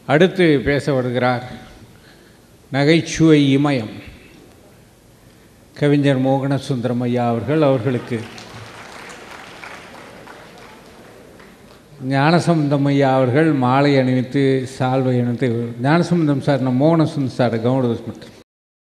அடுத்து பேச வருகிறார் நகைச்சுவை இமயம் கவிஞர் மோகன சுந்தரம் ஐயா அவர்கள் அவர்களுக்கு ஞானசம்பந்தம் ஐயா அவர்கள் மாலை அணிவித்து சால்வை அணிவித்து ஞானசம்பந்தம் சார் நம்ம மோகன சுந்தர் சார் கவுண்ட் மட்டும்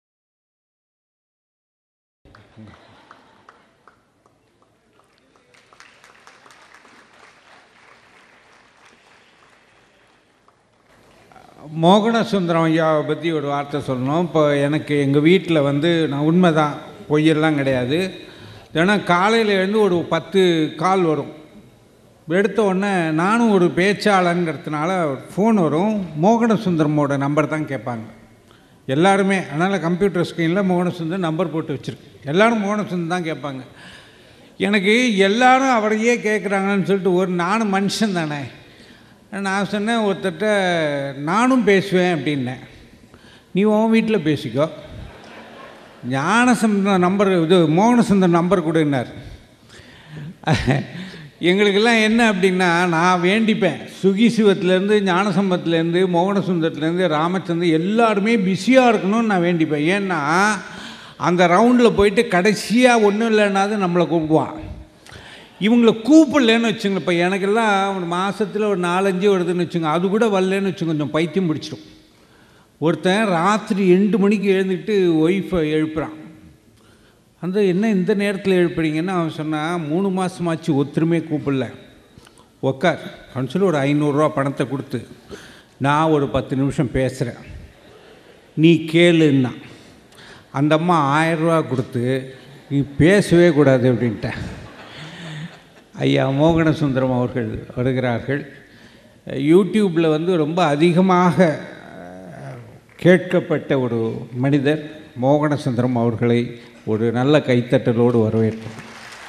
மோகன சுந்தரம் ஐயாவை பற்றி ஒரு வார்த்தை சொல்லணும் இப்போ எனக்கு எங்கள் வீட்டில் வந்து நான் உண்மை தான் பொய்யெல்லாம் கிடையாது ஏன்னா காலையில் எழுந்து ஒரு பத்து கால் வரும் எடுத்த உடனே நானும் ஒரு பேச்சாளங்கிறதுனால ஃபோன் வரும் மோகன சுந்தரமோட நம்பர் தான் கேட்பாங்க எல்லாருமே அதனால் கம்ப்யூட்டர் ஸ்க்ரீனில் மோகன சுந்தரம் நம்பர் போட்டு வச்சுருக்கு எல்லோரும் மோகன சுந்தரம் தான் கேட்பாங்க எனக்கு எல்லாரும் அவரையே கேட்குறாங்கன்னு சொல்லிட்டு ஒரு நானும் மனுஷன் தானே நான் சொன்னேன் ஒருத்தர்கிட்ட நானும் பேசுவேன் அப்படின்னேன் நீ உன் வீட்டில் பேசிக்கோ ஞானசந்தர் நம்பர் இது மோகனசுந்தர் நம்பர் கொடுன்னார் எங்களுக்கெல்லாம் என்ன அப்படின்னா நான் வேண்டிப்பேன் சுகி சிவத்துலேருந்து ஞானசம்பத்துலேருந்து மோகனசுந்தரத்துலேருந்து ராமச்சந்திரன் எல்லாருமே பிஸியாக இருக்கணும்னு நான் வேண்டிப்பேன் ஏன்னா அந்த ரவுண்டில் போயிட்டு கடைசியாக ஒன்றும் இல்லைன்னாது நம்மளை கூப்பிடுவான் இவங்கள கூப்பிடலன்னு வச்சுங்க இப்போ எனக்கெல்லாம் ஒரு மாதத்தில் ஒரு நாலஞ்சு வருதுன்னு வச்சுங்க அது கூட வரலன்னு வச்சுங்க கொஞ்சம் பைத்தியம் பிடிச்சிடும் ஒருத்தன் ராத்திரி ரெண்டு மணிக்கு எழுந்துக்கிட்டு ஒய்ஃபை எழுப்புறான் அந்த என்ன இந்த நேரத்தில் எழுப்புறீங்கன்னு அவன் சொன்னான் மூணு மாதமாச்சு ஒருத்தருமே கூப்பிடல உக்கார் அப்படின்னு சொல்லி ஒரு ஐநூறுரூவா பணத்தை கொடுத்து நான் ஒரு பத்து நிமிஷம் பேசுகிறேன் நீ கேளுன்னா அந்த அம்மா ஆயரூவா கொடுத்து நீ பேசவே கூடாது அப்படின்ட்டேன் ஐயா மோகன சுந்தரம் அவர்கள் வருகிறார்கள் யூடியூப்பில் வந்து ரொம்ப அதிகமாக கேட்கப்பட்ட ஒரு மனிதர் மோகன சுந்தரம் அவர்களை ஒரு நல்ல கைத்தட்டலோடு வரவேற்போம்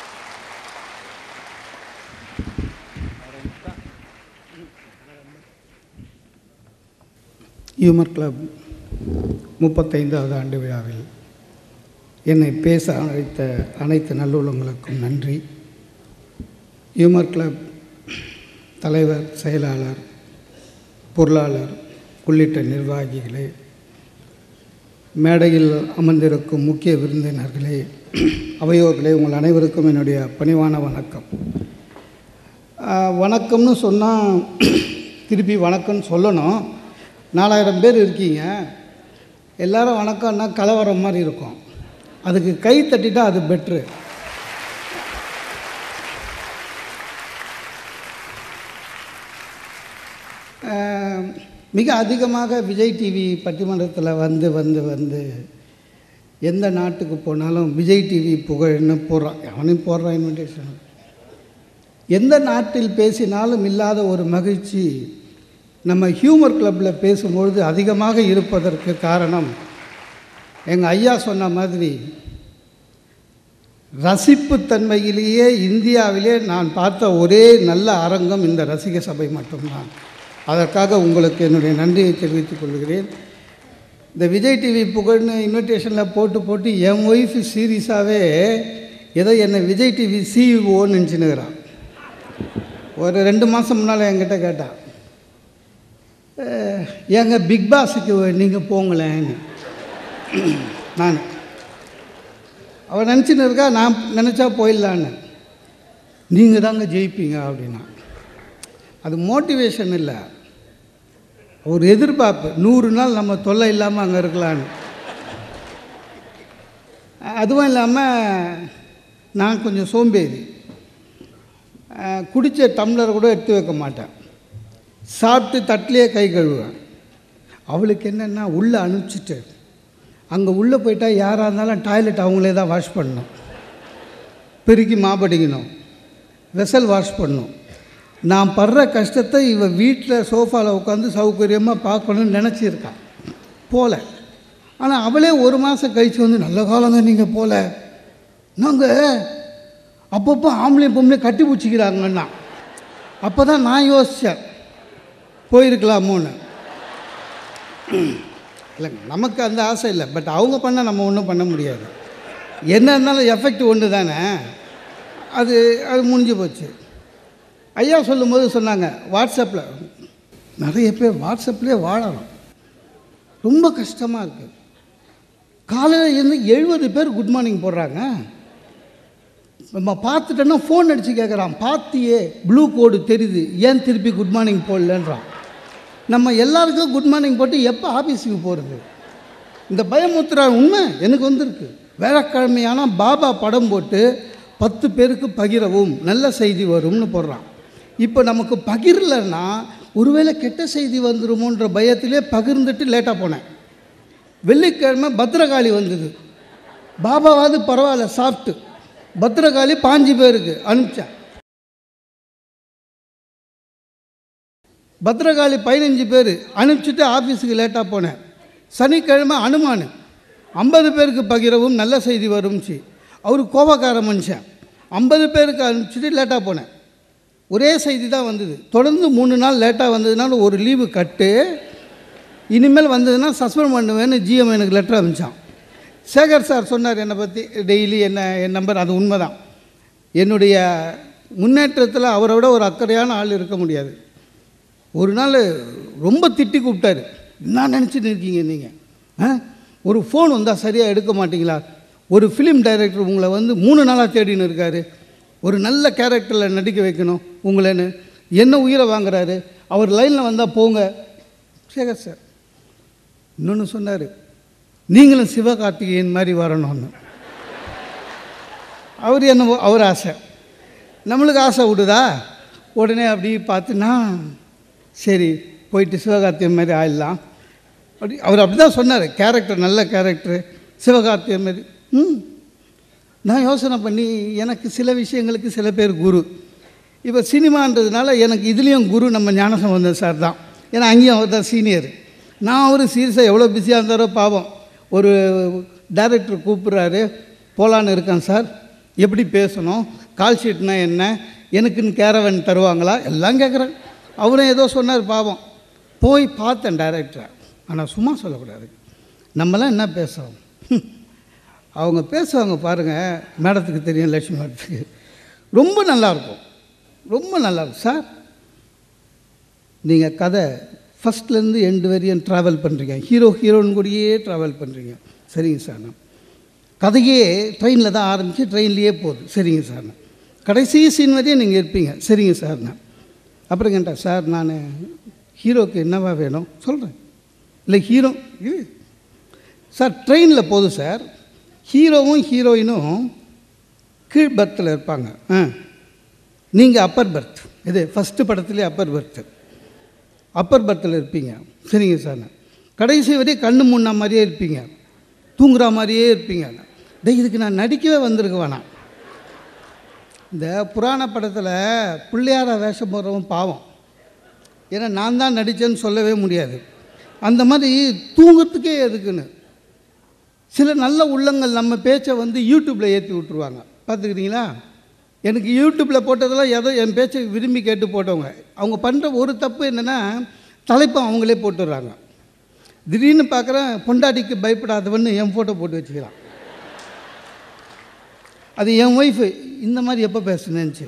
ஹியூமர் கிளப் முப்பத்தைந்தாவது ஆண்டு விழாவில் என்னை பேச அழைத்த அனைத்து நல்லுள்ளங்களுக்கும் நன்றி ஹியூமர் கிளப் தலைவர் செயலாளர் பொருளாளர் உள்ளிட்ட நிர்வாகிகளே மேடையில் அமர்ந்திருக்கும் முக்கிய விருந்தினர்களே அவையோர்களே உங்கள் அனைவருக்கும் என்னுடைய பணிவான வணக்கம் ஆஹ், வணக்கம்னு சொன்னால் திருப்பி வணக்கம்னு சொல்லணும் நாலாயிரம் பேர் இருக்கீங்க எல்லாரும் வணக்கம்னா கலவரம் மாதிரி இருக்கும் அதுக்கு கை தட்டிட்டா அது பெட்ரு ஆஹ், மிக அதிகமாக விஜய் டிவி பட்டிமன்றத்தில் வந்து வந்து வந்து எந்த நாட்டுக்கு போனாலும் விஜய் டிவி புகழ்னு போடுறான் அவனையும் போடுறான் இன்விடேஷன் எந்த நாட்டில் பேசினாலும் இல்லாத ஒரு மகிழ்ச்சி நம்ம ஹியூமர் கிளப்பில் பேசும்பொழுது அதிகமாக இருப்பதற்கு காரணம் எங்கள் ஐயா சொன்ன மாதிரி ரசிப்புத்தன்மையிலேயே இந்தியாவிலே நான் பார்த்த ஒரே நல்ல அரங்கம் இந்த ரசிக சபை மட்டும்தான் அதற்காக உங்களுக்கு என்னுடைய நன்றியை தெரிவித்துக் கொள்கிறேன் இந்த விஜய் டிவி புகழ்னு இன்விடேஷனில் போட்டு போட்டு என் ஒய்ஃப் சீரியஸாகவே ஏதோ என்னை விஜய் டிவி சிஇஓன்னு நினச்சினுக்கிறான் ஒரு ரெண்டு மாதம் முன்னால் என்கிட்ட கேட்டான் "அஹ், ஏங்க பிக் பாஸுக்கு நீங்கள் போங்களேன்னு நான் அவன் நினச்சின்னு இருக்கா நான் நினச்சா போயிடலான்னு நீங்கள் தாங்க ஜெயிப்பீங்க அப்படின்னா அது மோட்டிவேஷன் இல்லை ஒரு எதிர்பார்ப்பு நூறு நாள் நம்ம தொல்லை இல்லாமல் அங்கே இருக்கலான்னு அதுவும் இல்லாமல் நான் கொஞ்சம் சோம்பேறி குடித்த டம்ளர் கூட எடுத்து வைக்க மாட்டேன் சாப்பிட்டு தட்டிலேயே கை கழுவேன் அவளுக்கு என்னென்னா உள்ளே அனுப்பிச்சிட்டு அங்கே உள்ளே போயிட்டா யாராக இருந்தாலும் டாய்லெட் அவங்களே தான் வாஷ் பண்ணணும் பெருக்கி மாப்படிக்கணும் வெசல் வாஷ் பண்ணணும் நான் படுற கஷ்டத்தை இவ வீட்டில் சோஃபாவில் உட்காந்து சௌகரியமாக பார்க்கணும்னு நினச்சிருக்கான் போல ஆனால் அவளே ஒரு மாதம் கழித்து வந்து நல்ல காலங்க நீங்கள் போல நாங்கள் அப்பப்போ ஆம்பளையும் பொம்பளையும் கட்டி பிடிச்சிக்கிறாங்கன்னா அப்போ தான் நான் யோசித்தேன் போயிருக்கலாமோன்னு இல்லைங்க நமக்கு அந்த ஆசை இல்லை பட் அவங்க பண்ணால் நம்ம ஒன்றும் பண்ண முடியாது என்ன இருந்தாலும் எஃபெக்ட் ஒன்று தானே அது அது முடிஞ்சு போச்சு ஐயா சொல்லும்போது சொன்னாங்க வாட்ஸ்அப்பில் நிறைய பேர் வாட்ஸ்அப்லேயே வாழலாம் ரொம்ப கஷ்டமாக இருக்குது காலையில் இருந்து எழுபது பேர் குட் மார்னிங் போடுறாங்க நம்ம பார்த்துட்டோன்னா ஃபோன் அடித்து கேட்குறான் பார்த்தியே ப்ளூ கோடு தெரியுது ஏன் திருப்பி குட் மார்னிங் போடலன்றான் நம்ம எல்லாருக்கும் குட் மார்னிங் போட்டு எப்போ ஆஃபீஸுக்கு போகிறது இந்த பயமுத்துறா உண்மை எனக்கு வந்திருக்கு வேலைக்கிழமையான பாபா படம் போட்டு பத்து பேருக்கு பகிரவும் நல்ல செய்தி வரும்னு போடுறான் இப்போ நமக்கு பகிரலைன்னா ஒருவேளை கெட்ட செய்தி வந்துருமோன்ற பயத்திலே பகிர்ந்துட்டு லேட்டாக போனேன் வெள்ளிக்கிழமை பத்திரகாளி வந்தது பாபாவாவது பரவாயில்ல சாப்பிட்டு பத்திரகாளி பாஞ்சு பேருக்கு அனுப்பிச்சேன் பத்திரகாளி பதினஞ்சு பேர் அனுப்பிச்சிட்டு ஆஃபீஸுக்கு லேட்டாக போனேன் சனிக்கிழமை அனுமான் ஐம்பது பேருக்கு பகிரவும் நல்ல செய்தி வரும்ச்சு அவர் கோபக்கார மனுஷன் ஐம்பது பேருக்கு அனுப்பிச்சிட்டு லேட்டாக போனேன் ஒரே செய்தி தான் வந்தது தொடர்ந்து மூணு நாள் லேட்டாக வந்ததுனால ஒரு லீவு கட்டு இனிமேல் வந்ததுன்னா சஸ்பெண்ட் பண்ணுவேன்னு ஜிஎம் எனக்கு லெட்டர் அனுப்பிச்சான் சேகர் சார் சொன்னார் என்னை பற்றி டெய்லி என்ன என் நம்பர் அது உண்மைதான் என்னுடைய முன்னேற்றத்தில் அவரை விட ஒரு அக்கறையான ஆள் இருக்க முடியாது ஒரு நாள் ரொம்ப திட்டி கூப்பிட்டாரு என்ன நினச்சிட்டு இருக்கீங்க நீங்கள் ஆ ஒரு ஃபோன் வந்தால் சரியாக எடுக்க மாட்டீங்களா ஒரு ஃபிலிம் டைரக்டர் உங்களை வந்து மூணு நாளாக தேடின்னு இருக்காரு ஒரு நல்ல கேரக்டரில் நடிக்க வைக்கணும் உங்களேன்னு என்ன உயிரை வாங்குறாரு அவர் லைனில் வந்தால் போங்க சேகர் சார் இன்னொன்று சொன்னார் நீங்களும் சிவகார்த்திகேயன் மாதிரி வரணும்னு அவர் என்ன அவர் ஆசை நம்மளுக்கு ஆசை விடுதா உடனே அப்படி பார்த்துனா சரி போயிட்டு சிவகார்த்திகேயன் மாதிரி ஆயிடலாம் அப்படி அவர் அப்படி தான் சொன்னார் கேரக்டர் நல்ல கேரக்டர் சிவகார்த்திகேயன் மாதிரி ம் நான் யோசனை பண்ணி எனக்கு சில விஷயங்களுக்கு சில பேர் குரு இப்போ சினிமான்றதுனால எனக்கு இதுலேயும் குரு நம்ம ஞானசம்பந்தன் சார் தான் ஏன்னா அங்கேயும் அவர் தான் சீனியர் நான் அவர் சீரியஸாக எவ்வளோ பிஸியாக இருந்தாரோ பாவம் ஒரு டைரக்டர் கூப்பிட்றாரு போகலான்னு இருக்கேன் சார் எப்படி பேசணும் கால் ஷீட்னா என்ன எனக்குன்னு கேரவன் தருவாங்களா எல்லாம் கேட்குறேன் அவரும் ஏதோ சொன்னார் பாவம் போய் பார்த்தேன் டைரக்டரை ஆனால் சும்மா சொல்லக்கூடாது நம்மலாம் என்ன பேசுகிறோம் அவங்க பேசுவாங்க பாருங்கள் மேடத்துக்கு தெரியும் லட்சுமி மேடத்துக்கு ரொம்ப நல்லாயிருக்கும் ரொம்ப நல்லாயிருக்கும் சார் நீங்கள் கதை ஃபஸ்ட்லேருந்து எண்டு வரையும் ட்ராவல் பண்ணுறீங்க ஹீரோ ஹீரோயின் கூடயே ட்ராவல் பண்ணுறீங்க சரிங்க சார் நான் கதையே ட்ரெயினில் தான் ஆரம்பித்து ட்ரெயின்லேயே போகுது சரிங்க சார் நான் கடைசி சீன் வரையும் நீங்கள் இருப்பீங்க சரிங்க சார் நான் அப்புறம் கேட்டேன் சார் நான் ஹீரோக்கு என்னவா வேணும் சொல்கிறேன் இல்லை ஹீரோ இது சார் ட்ரெயினில் போகுது சார் ஹீரோவும் ஹீரோயினும் கீழ் பர்த்தில் இருப்பாங்க ஆ நீங்கள் அப்பர் பர்த் இது ஃபஸ்ட்டு படத்துலேயே அப்பர் பர்த்து அப்பர் பர்த்தில் இருப்பீங்க சரிங்க சார் கடைசி வரையும் கண்ணு முன்னா மாதிரியே இருப்பீங்க தூங்குற மாதிரியே இருப்பீங்க டேய் இதுக்கு நான் நடிக்கவே வந்திருக்க வேணாம் இந்த புராண படத்தில் பிள்ளையார வேஷம் போடுறவன் பாவம் ஏன்னா நான் தான் நடித்தேன்னு சொல்லவே முடியாது அந்த மாதிரி தூங்குறதுக்கே எதுக்குன்னு சில நல்ல உள்ளங்கள் நம்ம பேச்சை வந்து யூடியூப்பில் ஏற்றி விட்ருவாங்க பார்த்துக்கிறீங்களா எனக்கு யூடியூப்பில் போட்டதெல்லாம் ஏதோ என் பேச்சை விரும்பி கேட்டு போட்டவங்க அவங்க பண்ணுற ஒரு தப்பு என்னென்னா தலைப்பை அவங்களே போட்டுடுறாங்க திடீர்னு பார்க்குறேன் பொண்டாட்டிக்கு பயப்படாதவன்னு என் ஃபோட்டோ போட்டு வச்சுக்கிறான் அது என் ஒய்ஃபு இந்த மாதிரி எப்போ பேசுனேன்ச்சு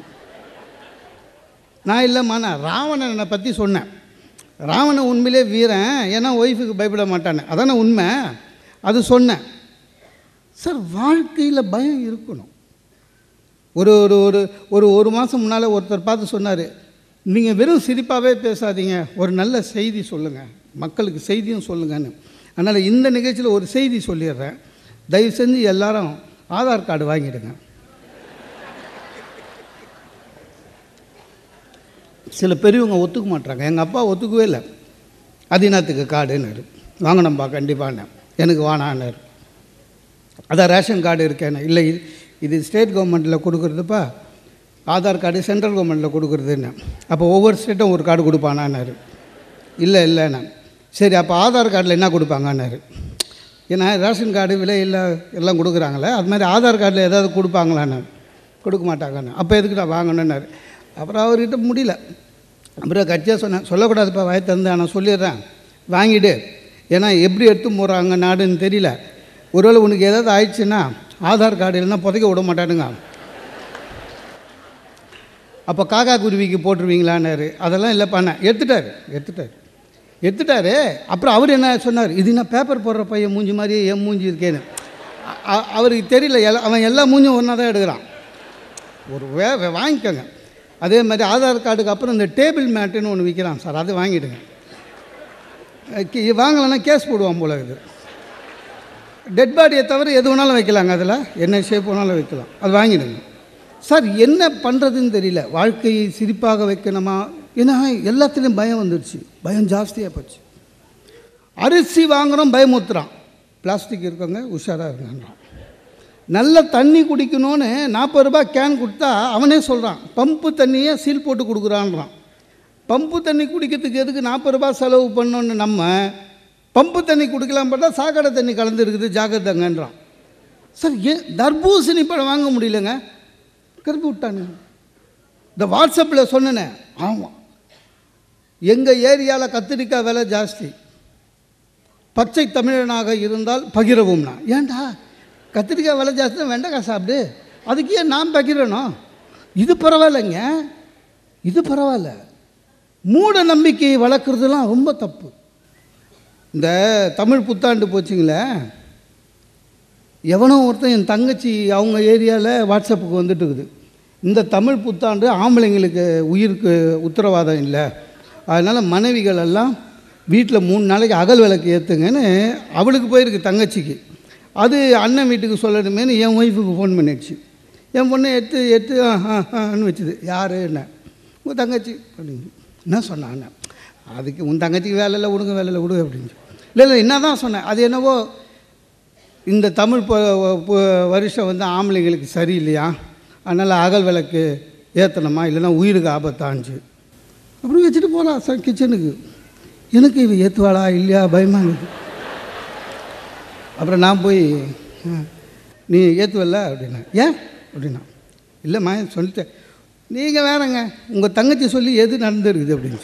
நான் இல்லைம்மா நான் ராவணனை பற்றி சொன்னேன் ராவணன் உண்மையிலே வீரன் ஏன்னா ஒய்ஃபுக்கு பயப்பட மாட்டானே அதானே உண்மை அது சொன்னேன் சார் வாழ்க்கையில் பயம் இருக்கணும் ஒரு ஒரு ஒரு ஒரு ஒரு மாதம் முன்னால் ஒருத்தர் பார்த்து சொன்னார் நீங்கள் வெறும் சிரிப்பாகவே பேசாதீங்க ஒரு நல்ல செய்தி சொல்லுங்கள் மக்களுக்கு செய்தியும் சொல்லுங்கன்னு அதனால் இந்த நிகழ்ச்சியில் ஒரு செய்தி சொல்லிடுறேன் தயவு செஞ்சு எல்லாரும் ஆதார் கார்டு வாங்கிடுங்க சில பெரியவங்க ஒத்துக்க மாட்டாங்க எங்கள் அப்பா ஒத்துக்கவே இல்லை அதினத்துக்கு கார்டுன்னாரு வாங்கணும்பா கண்டிப்பான்னு எனக்கு வானான்னாரு அதான் ரேஷன் கார்டு இருக்கேன்னு இல்லை இது இது ஸ்டேட் கவர்மெண்ட்டில் கொடுக்குறதுப்பா ஆதார் கார்டு சென்ட்ரல் கவர்மெண்ட்டில் கொடுக்குறதுன்னு அப்போ ஒவ்வொரு ஸ்டேட்டும் ஒரு கார்டு கொடுப்பானான்னாரு இல்லை இல்லைண்ணா சரி அப்போ ஆதார் கார்டில் என்ன கொடுப்பாங்கன்னாரு ஏன்னா ரேஷன் கார்டு விலை இல்லை எல்லாம் கொடுக்குறாங்களே அது மாதிரி ஆதார் கார்டில் ஏதாவது கொடுப்பாங்களான்னு கொடுக்க மாட்டாங்கன்னு அப்போ எதுக்கு நான் வாங்கணுன்னாரு அப்புறம் அவர்கிட்ட முடியல அப்புறம் கட்சியாக சொன்னேன் சொல்லக்கூடாதுப்பா வாய் தந்து நான் சொல்லிடுறேன் வாங்கிடு ஏன்னா எப்படி எடுத்து போகிறாங்க நாடுன்னு தெரியல ஒருவேளை உனக்கு ஏதாவது ஆயிடுச்சுன்னா ஆதார் கார்டு இல்லைன்னா புதைக்க விட மாட்டானுங்க அப்போ காக்கா குருவிக்கு போட்டுருவீங்களான்னாரு அதெல்லாம் இல்லைப்பாண்ணே எடுத்துட்டார் எடுத்துட்டார் எடுத்துட்டாரு அப்புறம் அவர் என்ன சொன்னார் இது என்ன பேப்பர் போடுற பையன் மூஞ்சி மாதிரியே என் மூஞ்சி இருக்கேன்னு அ- அ- அவருக்கு தெரியல எல்லா அவன் எல்லா மூஞ்சும் ஒன்றா தான் எடுக்கிறான் ஒரு வே வே- வாங்கிக்கோங்க அதே மாதிரி ஆதார் கார்டுக்கு அப்புறம் இந்த டேபிள் மேட்டுன்னு ஒன்று விற்கிறான் சார் அது வாங்கிடுங்க அஹ் கி- வாங்கலைன்னா கேஸ் போடுவான் போல இது டெட் பாடியை தவிர எது வேணாலும் வைக்கலாங்க அதில் என்ன ஷேப் வேணாலும் வைக்கலாம் அது வாங்கிடுங்க சார் என்ன பண்ணுறதுன்னு தெரியல வாழ்க்கையை சிரிப்பாக வைக்கணுமா ஏன்னா எல்லாத்துலேயும் பயம் வந்துடுச்சு பயம் ஜாஸ்தியாக போச்சு அரிசி வாங்குகிறோம் பயமுத்துறான் பிளாஸ்டிக் இருக்கவங்க உஷாராக இருங்கன்றான் நல்ல தண்ணி குடிக்கணும்னு நாற்பது ரூபாய் கேன் கொடுத்தா அவனே சொல்கிறான் பம்பு தண்ணியை சீல் போட்டு கொடுக்குறான்றான் பம்பு தண்ணி குடிக்கிறதுக்கு எதுக்கு நாற்பது ரூபாய் செலவு பண்ணோன்னு நம்ம பம்பு தண்ணி குடிக்கலாம் பார்த்தா சாக்கடை தண்ணி கலந்து இருக்குது ஜாக்கிரதைங்கன்றான் சார் ஏன் தர்பூசணி பழம் வாங்க முடியலங்க கருப்பி விட்டானுங்க இந்த வாட்ஸ்அப்பில் சொன்னேனே ஆமாம் எங்கள் ஏரியாவில் கத்திரிக்காய் விலை ஜாஸ்தி பச்சை தமிழனாக இருந்தால் பகிரவும்னா ஏன்டா கத்திரிக்காய் விலை ஜாஸ்தி வெண்டைக்காய் சாப்பிடு அதுக்கு ஏன் நான் பகிரணும் இது பரவாயில்லைங்க இது பரவாயில்ல மூட நம்பிக்கையை வளர்க்குறதுலாம் ரொம்ப தப்பு இந்த தமிழ் புத்தாண்டு போச்சுங்களே எவனோ ஒருத்தன் என் தங்கச்சி அவங்க ஏரியாவில் வாட்ஸ்அப்புக்கு வந்துட்டு இருக்குது இந்த தமிழ் புத்தாண்டு ஆம்பளைங்களுக்கு உயிருக்கு உத்தரவாதம் இல்லை அதனால் மனைவிகள் எல்லாம் வீட்டில் மூணு நாளைக்கு அகல் விளக்கு ஏற்றுங்கன்னு அவளுக்கு போயிருக்கு தங்கச்சிக்கு அது அண்ணன் வீட்டுக்கு சொல்லணுமேனு என் ஒய்ஃபுக்கு ஃபோன் பண்ணிடுச்சு என் பொண்ணை எடுத்து எடுத்து ஆ ஆ ஆன்னு வச்சுது யார் என்ன உங்கள் தங்கச்சி அப்படின்னு என்ன சொன்னான் அண்ணன் அதுக்கு உன் தங்கச்சிக்கு வேலை இல்லை விடுங்க வேலை இல்லை விடுங்க அப்படின்னு இல்லை இல்லை என்ன தான் சொன்னேன் அது என்னவோ இந்த தமிழ் ப- ப- வருஷம் வந்து ஆம்பளைங்களுக்கு சரியில்லையா அதனால் அகல் விளக்கு ஏற்றணுமா இல்லைன்னா உயிருக்கு ஆபத்தாஞ்சு அப்படி வச்சுட்டு போகலாம் சார் கிச்சனுக்கு எனக்கு இவ ஏற்றுவாளா இல்லையா பயமாக இருக்குது அப்புறம் நான் போய் "ஆ, நீ ஏற்றுவல்ல அப்படின்னா ஏன் அப்படின்னா இல்லைம்மா சொல்லிட்டேன் நீங்கள் வேறங்க உங்கள் தங்கச்சி சொல்லி எது நடந்துருக்குது அப்படின்னு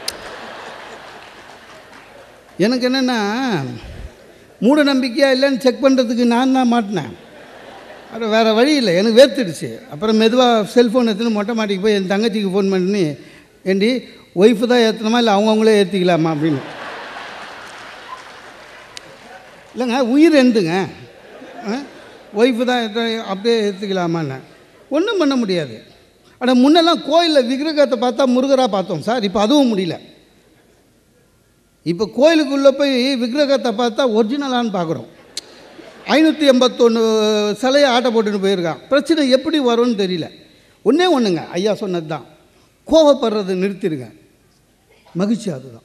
எனக்கு என்னென்னா மூட நம்பிக்கையா இல்லைன்னு செக் பண்ணுறதுக்கு நான் தான் மாட்டினேன் அப்புறம் வேறு வழி இல்லை எனக்கு வேர்த்துடுச்சு அப்புறம் மெதுவாக செல்ஃபோன் எடுத்துன்னு மொட்டை மாட்டிக்கு போய் என் தங்கச்சிக்கு ஃபோன் பண்ணி ஏண்டி ஒய்ஃபு தான் ஏற்றணுமா இல்லை அவங்கவுங்களே ஏற்றிக்கலாமா அப்படின்னு இல்லைங்க உயிர் எந்துங்க ஒய்ஃபு தான் ஏத்த- அப்படியே ஏற்றுக்கலாமான்னு ஒன்றும் பண்ண முடியாது ஆனால் முன்னெல்லாம் கோயிலில் விக்கிரகத்தை பார்த்தா முருகராக பார்த்தோம் சார் இப்போ அதுவும் முடியல இப்போ கோயிலுக்குள்ளே போய் விக்கிரகத்தை பார்த்தா ஒரிஜினலான்னு பார்க்குறோம் ஐநூற்றி எண்பத்தொன்று சிலையை ஆட்டை போட்டுட்டு போயிருக்கான் பிரச்சனை எப்படி வரும்னு தெரியல ஒன்றே ஒன்றுங்க ஐயா சொன்னது தான் கோவப்படுறதை நிறுத்திடுங்க மகிழ்ச்சி அதுதான்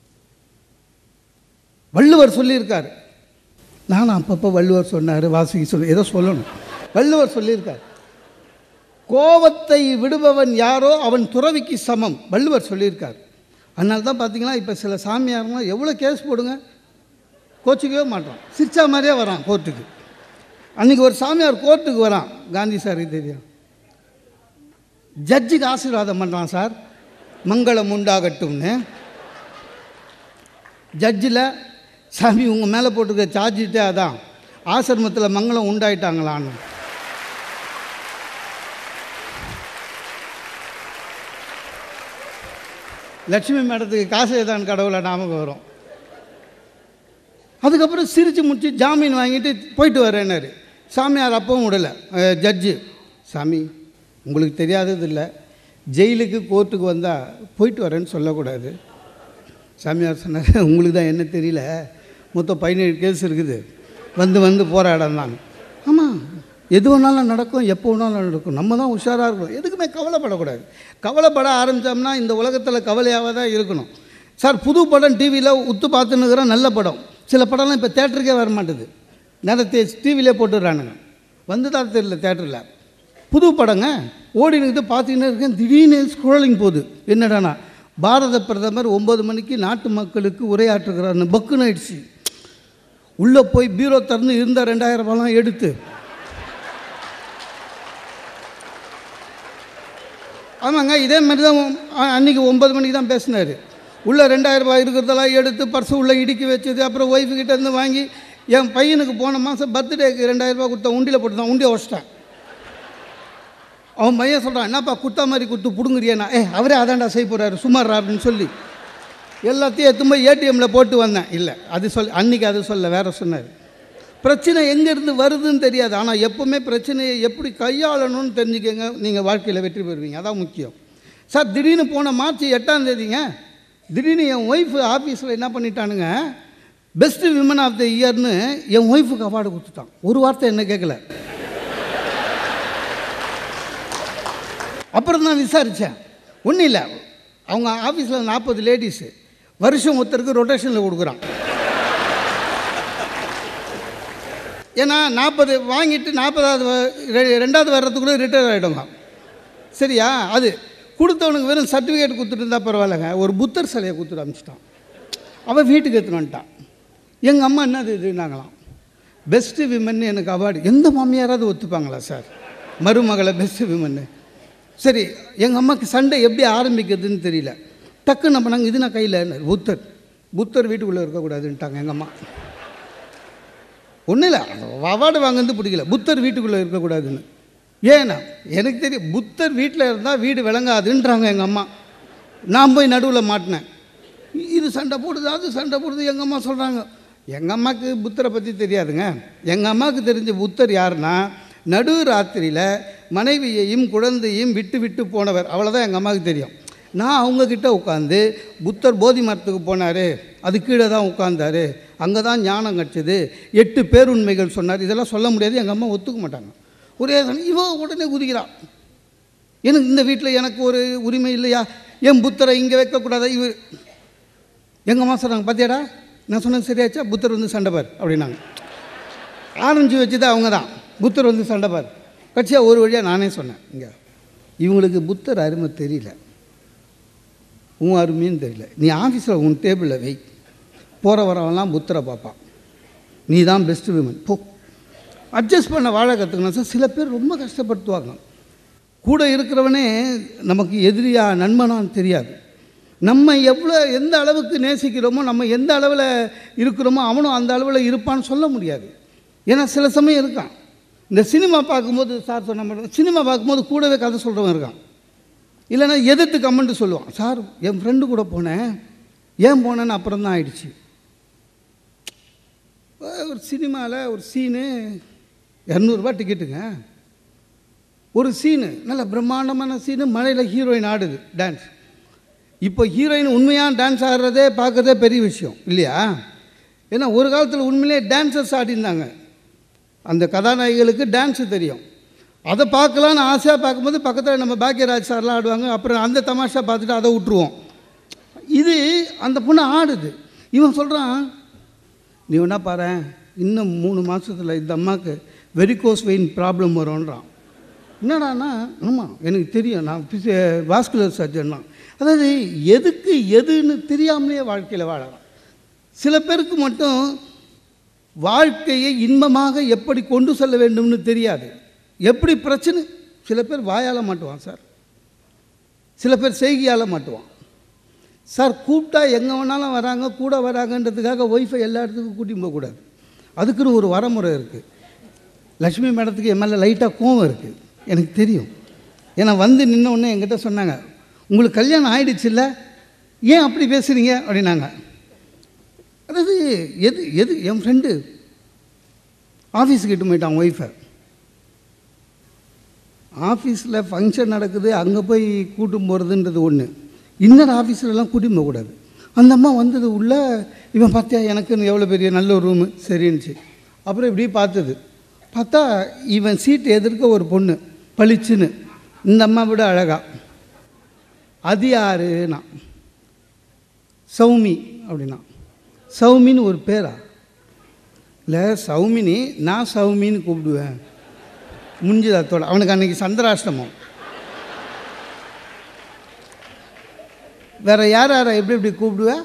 வள்ளுவர் சொல்லியிருக்காரு நானும் அப்பப்போ வள்ளுவர் சொன்னார் வாசுகி சொல்லி ஏதோ சொல்லணும் வள்ளுவர் சொல்லியிருக்கார் கோபத்தை விடுபவன் யாரோ அவன் துறவிக்கு சமம் வள்ளுவர் சொல்லியிருக்கார் அதனால தான் பார்த்தீங்கன்னா இப்போ சில சாமியார்லாம் எவ்வளோ கேஸ் போடுங்க கோச்சிக்கவே மாட்டான் சிரிச்சா மாதிரியே வரான் கோர்ட்டுக்கு அன்றைக்கி ஒரு சாமியார் கோர்ட்டுக்கு வரான் காந்தி சார் தெரியும் ஜட்ஜுக்கு ஆசீர்வாதம் பண்ணுறான் சார் மங்களம் உண்டாகட்டும்னு ஜட்ஜில் சாமி உங்கள் மேலே போட்டிருக்க சார்ஜிட்டே அதான் ஆசிரமத்தில் மங்களம் உண்டாயிட்டாங்களான்னு லட்சுமி மேடத்துக்கு காசு தான் கடவுளை ஞாபகம் வரும் அதுக்கப்புறம் சிரித்து முடிச்சு ஜாமீன் வாங்கிட்டு போயிட்டு வரேன்னாரு சாமியார் அப்பவும் விடலை அஹ், ஜட்ஜு சாமி உங்களுக்கு தெரியாதது இல்லை ஜெயிலுக்கு கோர்ட்டுக்கு வந்தால் போயிட்டு வரேன்னு சொல்லக்கூடாது சாமியார் சொன்னார் உங்களுக்கு தான் என்ன தெரியல மொத்தம் பதினேழு கேஸ் இருக்குது வந்து வந்து போராடம் தான் ஆமாம் எது வேணாலும் நடக்கும் எப்போ வேணாலும் நடக்கும் நம்ம தான் உஷாராக இருக்கணும் எதுக்குமே கவலைப்படக்கூடாது கவலைப்பட ஆரம்பித்தோம்னா இந்த உலகத்தில் கவலையாக தான் இருக்கணும் சார் புது படம் டிவியில் உத்து பார்த்துன்னு இருக்கிறோம் நல்ல படம் சில படம்லாம் இப்போ தேட்டருக்கே வர மாட்டுது நேரத்தை டிவிலே போட்டுடுறானுங்க வந்து தான் தெரியல தேட்டரில் புது படங்க ஓடினுக்கிட்டு பார்த்துக்கிட்டே இருக்கேன் திடீர்னு ஸ்க்ரோலிங் போகுது என்னடானா பாரத பிரதமர் ஒம்பது மணிக்கு நாட்டு மக்களுக்கு உரையாற்றுகிறார்னு பக்குன்னு ஆயிடுச்சு உள்ளே போய் பீரோ திறந்து இருந்த ரெண்டாயிரம் ரூபாய்லாம் எடுத்து ஆமாங்க இதே மாதிரி தான் அ- அன்னைக்கு ஒன்பது மணிக்கு தான் பேசினார் உள்ளே ரெண்டாயிரம் ரூபாய் இருக்கிறதெல்லாம் எடுத்து பர்ஸு உள்ளே இடுக்கி வச்சது அப்புறம் ஒய்ஃபு கிட்ட இருந்து வாங்கி என் பையனுக்கு போன மாதம் பர்த்டேக்கு ரெண்டாயிரம் ரூபாய் கொடுத்தா உண்டியில் போட்டு தான் உண்டியை வச்சிட்டேன் அவன் பையன் சொல்கிறான் என்னப்பா குத்தா மாதிரி குத்து பிடுங்குறியாண்ணா ஏ அவரே அதான்டா செய்ய போகிறாரு சுமாராருன்னு சொல்லி எல்லாத்தையும் எடுத்து போய் ஏடிஎம்மில் போட்டு வந்தேன் இல்லை அது சொல் அன்றைக்கி அது சொல்ல வேற சொன்னார் பிரச்சனை எங்கேருந்து வருதுன்னு தெரியாது ஆனால் எப்போவுமே பிரச்சனையை எப்படி கையாளணும்னு தெரிஞ்சுக்கங்க நீங்கள் வாழ்க்கையில் வெற்றி பெறுவீங்க அதான் முக்கியம் சார் திடீர்னு போன மார்ச் எட்டாம் தேதிங்க திடீர்னு என் ஒய்ஃபு ஆஃபீஸில் என்ன பண்ணிட்டானுங்க பெஸ்ட் விமன் ஆஃப் த இயர்னு என் ஒய்ஃபுக்கு அவார்டு கொடுத்துட்டான் ஒரு வார்த்தை என்ன கேட்கல அப்புறம் தான் விசாரித்தேன் ஒன்றும் இல்லை அவங்க ஆஃபீஸில் நாற்பது லேடிஸு வருஷம் ஒருத்தருக்கு ரொட்டேஷனில் கொடுக்குறான் ஏன்னா நாற்பது வாங்கிட்டு நாற்பதாவது வ- ரெ- ரெண்டாவது வர்றதுக்குள்ளே ரிட்டையர் ஆகிடுங்க சரியா அது கொடுத்தவனுக்கு வெறும் சர்டிஃபிகேட் கொடுத்துட்டு இருந்தால் பரவாயில்லைங்க ஒரு புத்தர் சிலையை கொடுத்துட்டு அனுப்பிச்சிட்டான் அவன் வீட்டுக்கு எடுத்துன்னு வந்துட்டான் எங்கள் அம்மா என்னது இதுனாங்களாம் பெஸ்ட்டு விமன் எனக்கு அவார்டு எந்த மாமியாராவது ஒத்துப்பாங்களா சார் மருமகளை பெஸ்ட்டு விமன்னு சரி எங்கள் அம்மாவுக்கு சண்டை எப்படி ஆரம்பிக்கிறதுன்னு தெரியல டக்குன்னு நம்ம நாங்கள் இது நான் கையில் புத்தர் புத்தர் வீட்டுக்குள்ளே இருக்கக்கூடாதுன்ட்டாங்க எங்கள் அம்மா ஒன்றும் இல்லை அவார்டு வாங்குறது பிடிக்கல புத்தர் வீட்டுக்குள்ளே இருக்கக்கூடாதுன்னு ஏன்னா எனக்கு தெரியும் புத்தர் வீட்டில் இருந்தால் வீடு விளங்காதுன்றாங்க எங்கள் அம்மா நான் போய் நடுவில் மாட்டினேன் இது சண்டை போடுது அது சண்டை போடுது எங்கள் அம்மா சொல்கிறாங்க எங்கள் அம்மாவுக்கு புத்தரை பற்றி தெரியாதுங்க எங்கள் அம்மாவுக்கு தெரிஞ்ச புத்தர் யாருன்னா நடு ராத்திரியில் மனைவியையும் குழந்தையும் விட்டு விட்டு போனவர் அவ்வளோதான் எங்கள் அம்மாவுக்கு தெரியும் நான் அவங்கக்கிட்ட உட்காந்து புத்தர் போதி மரத்துக்கு போனார் அது கீழே தான் உட்காந்தாரு அங்கே தான் ஞானம் கிடச்சிது எட்டு பேருண்மைகள் சொன்னார் இதெல்லாம் சொல்ல முடியாது எங்கள் அம்மா ஒத்துக்க மாட்டாங்க ஒரே சமயம் இவன் உடனே குதிக்கிறான் எனக்கு இந்த வீட்டில் எனக்கு ஒரு உரிமை இல்லையா என் புத்தரை இங்கே வைக்கக்கூடாதா இவர் எங்கள் அம்மா சொன்னாங்க பார்த்தியாடா நான் சொன்னது சரியாச்சா புத்தர் வந்து சண்டை பார் அப்படின்னாங்க ஆரம்பிச்சு வச்சது அவங்க தான் புத்தர் வந்து சண்டை பார் கட்சியாக ஒரு வழியாக நானே சொன்னேன் இங்கே இவங்களுக்கு புத்தர் அருமை தெரியல உன் அருமையும் தெரியல நீ ஆஃபீஸில் உன் டேபிளில் வை போகிற வரவெல்லாம் புத்தரை பார்ப்பான் நீ தான் பெஸ்ட் விமன் போ அட்ஜஸ்ட் பண்ண வாழ கற்றுக்கணும் சார் சில பேர் ரொம்ப கஷ்டப்படுத்துவாங்க கூட இருக்கிறவனே நமக்கு எதிரியா நண்பனான்னு தெரியாது நம்ம எவ்வளோ எந்த அளவுக்கு நேசிக்கிறோமோ நம்ம எந்த அளவில் இருக்கிறோமோ அவனும் அந்த அளவில் இருப்பான்னு சொல்ல முடியாது ஏன்னா சில சமயம் இருக்கான் இந்த சினிமா பார்க்கும்போது சார் சொன்ன மாதிரி சினிமா பார்க்கும்போது கூடவே கதை சொல்கிறவன் இருக்கான் இல்லைன்னா எதிர்த்து கமெண்ட் சொல்லுவான் சார் என் ஃப்ரெண்டு கூட போனேன் ஏன் போனேன்னு அப்புறம் தான் ஆயிடுச்சு ஒரு சினிமாவில் ஒரு சீனு இரநூறுபா டிக்கெட்டுங்க ஒரு சீனு நல்ல பிரம்மாண்டமான சீனு மழையில் ஹீரோயின் ஆடுது டான்ஸ் இப்போ ஹீரோயின் உண்மையாக டான்ஸ் ஆடுறதே பார்க்குறதே பெரிய விஷயம் இல்லையா ஏன்னா ஒரு காலத்தில் உண்மையிலே டான்சர்ஸ் ஆடிருந்தாங்க அந்த கதாநாயகிகளுக்கு டான்ஸு தெரியும் அதை பார்க்கலான்னு ஆசையாக பார்க்கும்போது பக்கத்தில் நம்ம பாக்கியராஜ் சார்லாம் ஆடுவாங்க அப்புறம் அந்த தமாஷா பார்த்துட்டு அதை விட்டுருவோம் இது அந்த பொண்ணு ஆடுது இவன் சொல்கிறான் நீ வேணா பாரு இன்னும் மூணு மாதத்தில் இந்த அம்மாவுக்கு வெரிகோஸ் வெயின் ப்ராப்ளம் வரும்ன்றான் என்னடான்னா ஆமாம் எனக்கு தெரியும் நான் வாஸ்குலர் சர்ஜன் தான் அதாவது எதுக்கு எதுன்னு தெரியாமலே வாழ்க்கையில் வாழலாம் சில பேருக்கு மட்டும் வாழ்க்கையை இன்பமாக எப்படி கொண்டு செல்ல வேண்டும்னு தெரியாது எப்படி பிரச்சனை சில பேர் வாயால் மாட்டுவான் சார் சில பேர் செய்கையால் மாட்டுவான் சார் கூப்பிட்டா எங்கே வேணாலும் வராங்க கூட வராங்கன்றதுக்காக ஒய்ஃபை எல்லா இடத்துக்கும் கூட்டின்னு போகக்கூடாது அதுக்குன்னு ஒரு வரமுறை இருக்குது லக்ஷ்மி மேடத்துக்கு என் மேலே லைட்டாக கோவம் இருக்குது எனக்கு தெரியும் ஏன்னா வந்து நின்ன உடனே என்கிட்ட சொன்னாங்க உங்களுக்கு கல்யாணம் ஆயிடுச்சுல்ல ஏன் அப்படி பேசுகிறீங்க அப்படின்னாங்க அதாவது எது எது என் ஃப்ரெண்டு ஆஃபீஸுக்கு இட்டு போயிட்டான் ஒய்ஃபை ஆஃபீஸில் ஃபங்க்ஷன் நடக்குது அங்கே போய் கூட்டும் போகிறதுன்றது ஒன்று இன்னொரு ஆஃபீஸ்லலாம் கூட்டின்னு போகக்கூடாது அந்த அம்மா வந்தது உள்ள இவன் பார்த்தியா எனக்குன்னு எவ்வளோ பெரிய நல்ல ஒரு ரூமு சரின்னுச்சு அப்புறம் இப்படி பார்த்தது பார்த்தா இவன் சீட்டு எதிர்க்க ஒரு பொண்ணு பளிச்சுன்னு இந்த அம்மா விட அழகா அது யாருன்னா சௌமி அப்படின்னா சௌமின்னு ஒரு பேரா இல்லை சௌமினி நான் சௌமின்னு கூப்பிடுவேன் முடிஞ்சது அத்தோட அவனுக்கு அன்னைக்கு சந்திராஷ்டமம் வேற யார் யாரை எப்படி எப்படி கூப்பிடுவேன்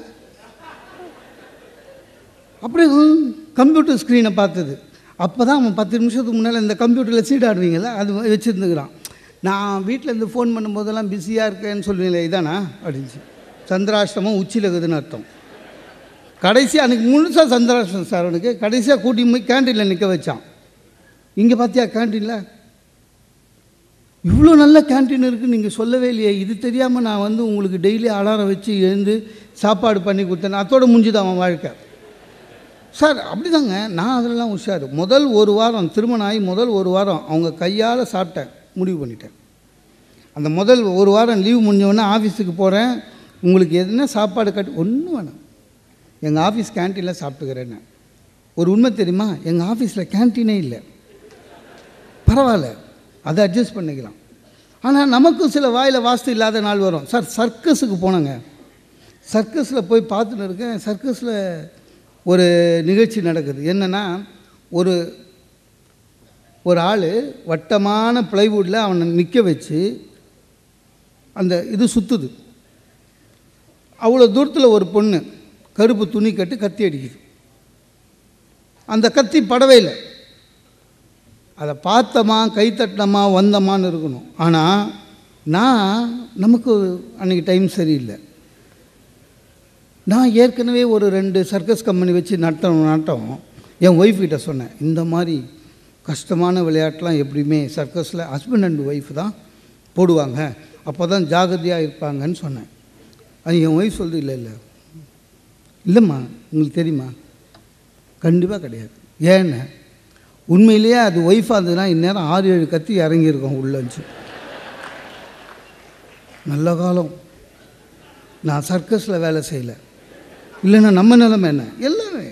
அப்படியே கம்ப்யூட்டர் ஸ்க்ரீனை பார்த்தது அப்போ தான் அவன் பத்து நிமிஷத்துக்கு முன்னால் இந்த கம்ப்யூட்டரில் சீட் ஆடுவீங்கள்ல அது வச்சுருந்துக்கிறான் நான் வீட்டில் இருந்து ஃபோன் பண்ணும்போதெல்லாம் பிஸியாக இருக்கேன்னு சொல்லுவீங்களே இதானா அப்படின்ச்சு சந்திராஷ்டமம் உச்சியில் இருக்குதுன்னு அர்த்தம் கடைசி அன்றைக்கி முழுசாக சந்திராஷ்டம் சார் அவனுக்கு கடைசியாக கூட்டி போய் கேண்டீனில் நிற்க வச்சான் இங்கே பார்த்தியா கேண்டீனில் இவ்வளோ நல்ல கேன்டீன் இருக்குன்னு நீங்கள் சொல்லவே இல்லையே இது தெரியாமல் நான் வந்து உங்களுக்கு டெய்லி அலாரம் வச்சு எழுந்து சாப்பாடு பண்ணி கொடுத்தேன் அதோட முடிஞ்சுது அவன் வாழ்க்கை சார் அப்படிதாங்க நான் அதெல்லாம் உஷார் முதல் ஒரு வாரம் திருமணம் ஆகி முதல் ஒரு வாரம் அவங்க கையால் சாப்பிட்டேன் முடிவு பண்ணிட்டேன் அந்த முதல் ஒரு வாரம் லீவு முடிஞ்ச உடனே ஆஃபீஸுக்கு போகிறேன் உங்களுக்கு எதுனா சாப்பாடு கட்டி ஒன்றும் வேணாம் எங்கள் ஆஃபீஸ் கேன்டீனில் சாப்பிட்டுக்கிறேன்னு ஒரு உண்மை தெரியுமா எங்கள் ஆஃபீஸில் கேன்டீனே இல்லை பரவாயில்ல அதை அட்ஜஸ்ட் பண்ணிக்கலாம் ஆனால் நமக்கும் சில வாயில் வாஸ்து இல்லாத நாள் வரும் சார் சர்க்கஸுக்கு போனோங்க சர்க்கஸில் போய் பார்த்துன்னு இருக்கேன் சர்க்கஸில் ஒரு நிகழ்ச்சி நடக்குது என்னென்னா ஒரு ஒரு ஆள் வட்டமான ப்ளைவுட்டில் அவனை நிற்க வச்சு அந்த இது சுற்றுது அவ்வளோ தூரத்தில் ஒரு பொண்ணு கருப்பு துணி கட்டி கத்தி அடிக்குது அந்த கத்தி படவே இல்லை அதை பார்த்தோமா கை தட்டினோமா வந்தோமான்னு இருக்கணும் ஆனால் நான் நமக்கு அன்றைக்கி டைம் சரியில்லை நான் ஏற்கனவே ஒரு ரெண்டு சர்க்கஸ் கம்பெனி வச்சு நட்டம் நட்டம் என் ஒய்ஃப் கிட்ட சொன்னேன் இந்த மாதிரி கஷ்டமான விளையாட்டுலாம் எப்படியுமே சர்க்கஸில் ஹஸ்பண்ட் அண்ட் ஒய்ஃப் தான் போடுவாங்க அப்போ தான் ஜாகிரதையாக இருப்பாங்கன்னு சொன்னேன் அது என் ஒய்ஃப் சொல்லுது இல்லை இல்லை இல்லைம்மா உங்களுக்கு தெரியுமா கண்டிப்பாக கிடையாது ஏன்னு உண்மையிலேயே அது ஒய்ஃபாக இருந்ததுன்னா இந்நேரம் ஆறு ஏழு கத்தி இறங்கியிருக்கோம் உள்ளஞ்சு நல்ல காலம் நான் சர்க்கஸில் வேலை செய்யலை இல்லைன்னா நம்ம நிலைமை என்ன எல்லாமே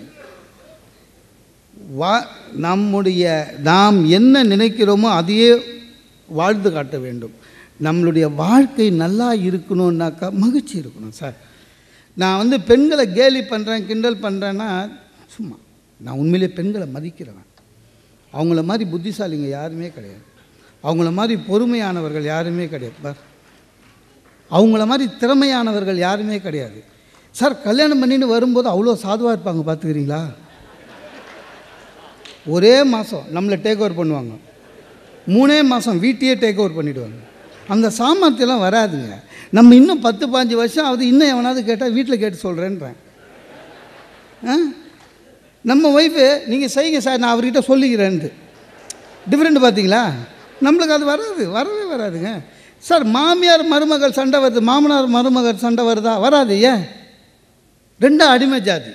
வா நம்முடைய நாம் என்ன நினைக்கிறோமோ அதையே வாழ்ந்து காட்ட வேண்டும் நம்மளுடைய வாழ்க்கை நல்லா இருக்கணும்னாக்கா மகிழ்ச்சி இருக்கணும் சார் நான் வந்து பெண்களை கேலி பண்ணுறேன் கிண்டல் பண்ணுறேன்னா சும்மா நான் உண்மையிலே பெண்களை மதிக்கிறவன் அவங்கள மாதிரி புத்திசாலிங்க யாருமே கிடையாது அவங்கள மாதிரி பொறுமையானவர்கள் யாருமே கிடையாது பார் அவங்கள மாதிரி திறமையானவர்கள் யாருமே கிடையாது சார் கல்யாணம் பண்ணின்னு வரும்போது அவ்வளோ சாதுவாக இருப்பாங்க பார்த்துக்கிறீங்களா ஒரே மாதம் நம்மளை டேக் ஓவர் பண்ணுவாங்க மூணே மாதம் வீட்டையே டேக் ஓவர் பண்ணிவிடுவாங்க அந்த சாமர்த்தியெல்லாம் வராதுங்க நம்ம இன்னும் பத்து பாஞ்சு வருஷம் ஆகுது இன்னும் எவனாவது கேட்டால் வீட்டில் கேட்டு சொல்கிறேன்றேன் ஆ நம்ம ஒய்ஃபு நீங்கள் செய்யுங்க சார் நான் அவர்கிட்ட சொல்லிக்கிறேன்ட்டு டிஃப்ரெண்ட் பார்த்தீங்களா நம்மளுக்கு அது வராது வரவே வராதுங்க சார் மாமியார் மருமகள் சண்டை வருது மாமனார் மருமகள் சண்டை வருதா வராது ஏன் ரெண்டும் அடிமை ஜாதி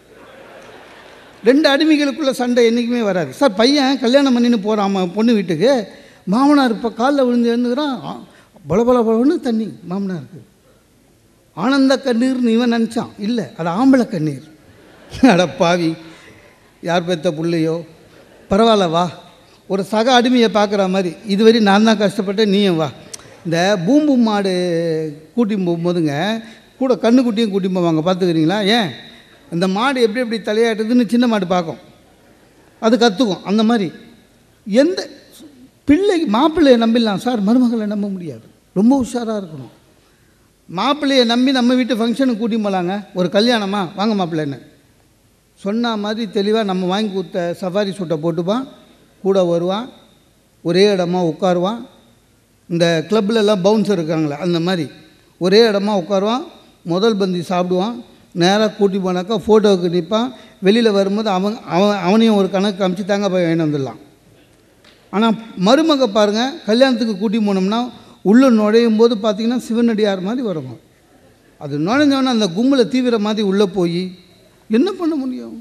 ரெண்டு அடிமைகளுக்குள்ள சண்டை என்றைக்குமே வராது சார் பையன் கல்யாணம் பண்ணின்னு போகிறான் அவன் பொண்ணு வீட்டுக்கு மாமனார் இப்போ காலில் விழுந்து எழுந்துக்கிறான் ஆ, பல பல பலன்னு தண்ணி மாமனாருக்கு ஆனந்த கண்ணீர்னு இவன் நினச்சான் இல்லை அது ஆம்பளை கண்ணீர் அட பாவி யார் பெத்த புள்ளையோ பரவாயில்ல வா ஒரு சக அடிமையை பார்க்குற மாதிரி இதுவரை நான் தான் கஷ்டப்பட்டேன் நீயும் வா இந்த பூம்பு மாடு கூட்டின்னு போகும்போதுங்க கூட கண்ணுக்குட்டியும் கூட்டின்னு போவாங்க பார்த்துக்கிறீங்களா ஏன் இந்த மாடு எப்படி எப்படி தலையாட்டுதுன்னு சின்ன மாடு பார்க்கும் அது கற்றுக்கும் அந்த மாதிரி எந்த பிள்ளை மாப்பிள்ளையை நம்பிடலாம் சார் மருமகளை நம்ப முடியாது ரொம்ப உஷாராக இருக்கணும் மாப்பிள்ளையை நம்பி நம்ம வீட்டு ஃபங்க்ஷனுக்கு கூட்டி போகலாங்க ஒரு கல்யாணமா வாங்க மாப்பிள்ளைன்னு சொன்ன மாதிரி தெளிவாக நம்ம வாங்கி கொடுத்த சஃபாரி சூட்டை போட்டுப்பான் கூட வருவான் ஒரே இடமா உட்காருவான் இந்த கிளப்ல எல்லாம் பவுன்சர் இருக்காங்களே அந்த மாதிரி ஒரே இடமா உட்காருவான் முதல் பந்தி சாப்பிடுவான் நேராக கூட்டி போனாக்கா ஃபோட்டோவுக்கு நிற்பான் வெளியில் வரும்போது அவன் அவன் அவனையும் ஒரு கணக்கு காமிச்சு தாங்க போய் வாங்கிட்டு வந்துடலாம் ஆனால் மருமக பாருங்கள் கல்யாணத்துக்கு கூட்டி போனோம்னா உள்ளே நுழையும் போது பார்த்தீங்கன்னா சிவனடியார் மாதிரி வருங்க அது நுழைஞ்சவொன்னே அந்த கும்பலை தீவிர மாதிரி உள்ளே போய் என்ன பண்ண முடியும்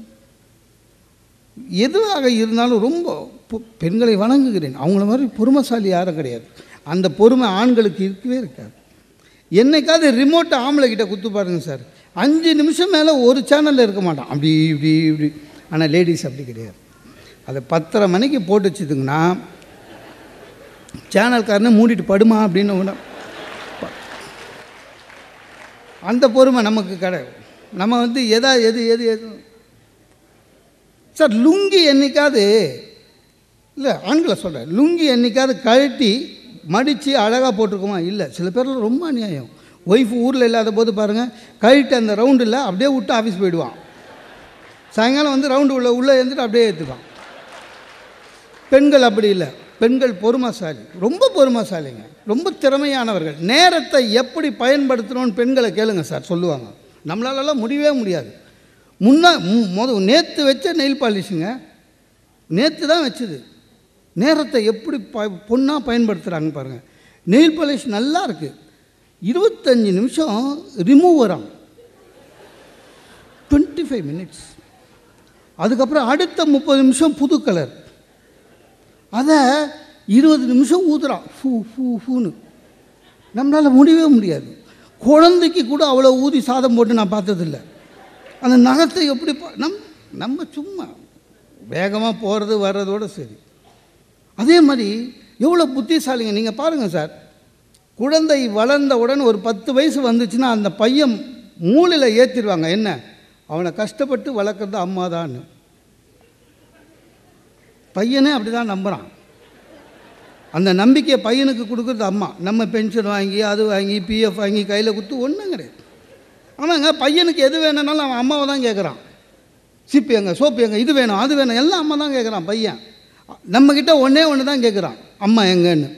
எதுவாக இருந்தாலும் ரொம்ப பொ- பெண்களை வணங்குகிறேன் அவங்கள மாதிரி பொறுமைசாலி யாரும் கிடையாது அந்த பொறுமை ஆண்களுக்கு இருக்கவே இருக்காது என்னைக்காவது ரிமோட்டை ஆம்பளை கிட்ட குத்து பாருங்க சார் அஞ்சு நிமிஷம் மேலே ஒரு சேனலில் இருக்க மாட்டான் அப்படி இப்படி இப்படி ஆனால் லேடிஸ் அப்படி கிடையாது அதை பத்தரை மணிக்கு போட்டு வச்சுதுங்கன்னா சேனல்காரனை மூடிட்டு படுமா அப்படின்னு உடனே ப- அந்த பொறுமை நமக்கு கிடையாது நம்ம வந்து எதா எது எது எது சார் லுங்கி என்னைக்காவது இல்லை ஆண்களை சொல்கிறேன் லுங்கி என்னைக்காவது கழட்டி மடித்து அழகாக போட்டிருக்குமா இல்லை சில பேர்லாம் ரொம்ப அநியாயம் ஒய்ஃப் ஊரில் இல்லாத போது பாருங்கள் கழட்டி அந்த ரவுண்டில் அப்படியே விட்டு ஆஃபீஸ் போயிடுவான் சாயங்காலம் வந்து ரவுண்டு உள்ள உள்ளே இருந்துட்டு அப்படியே ஏற்றுவான் பெண்கள் அப்படி இல்லை பெண்கள் பொறுமைசாலி ரொம்ப பொறுமைசாலிங்க ரொம்ப திறமையானவர்கள் நேரத்தை எப்படி பயன்படுத்தணும்னு பெண்களை கேளுங்க சார் சொல்லுவாங்க நம்மளாலலாம் முடியவே முடியாது முன்னா மு- முத நேற்று வச்ச நெயில் பாலிஷுங்க நேற்று தான் வச்சது நேரத்தை எப்படி ப பொண்ணாக பயன்படுத்துகிறாங்க பாருங்கள் நெயில் பாலிஷ் நல்லா இருக்குது இருபத்தஞ்சி நிமிஷம் ரிமூவ் வரான் டுவெண்ட்டி ஃபைவ் மினிட்ஸ் அதுக்கப்புறம் அடுத்த முப்பது நிமிஷம் புது கலர் அதை இருபது நிமிஷம் ஊதுறான் ஃபூ ஃபூ ஃபூன்னு நம்மளால் முடியவே முடியாது குழந்தைக்கு கூட அவ்வளோ ஊதி சாதம் போட்டு நான் பார்த்ததில்ல அந்த நகத்தை எப்படி பா- நம் நம்ம சும்மா வேகமாக போகிறது வர்றதோட சரி அதே மாதிரி எவ்வளோ புத்திசாலிங்க நீங்கள் பாருங்கள் சார் குழந்தை வளர்ந்தவுடன் ஒரு பத்து வயசு வந்துச்சுன்னா அந்த பையன் மூளையில் ஏற்றிடுவாங்க என்ன அவனை கஷ்டப்பட்டு வளர்க்குறது அம்மா தான் பையனே அப்படி தான் நம்புகிறான் அந்த நம்பிக்கையை பையனுக்கு கொடுக்குறது அம்மா நம்ம பென்ஷன் வாங்கி அது வாங்கி பிஎஃப் வாங்கி கையில் கொடுத்து ஒன்றும் கிடையாது ஆனாங்க பையனுக்கு எது வேணும்னாலும் அவன் அம்மாவை தான் கேட்குறான் சிப்பி எங்க சோப்பு எங்க இது வேணும் அது வேணும் எல்லாம் அம்மா தான் கேட்குறான் பையன் நம்மக்கிட்ட ஒன்றே ஒன்று தான் கேட்குறான் அம்மா எங்கன்னு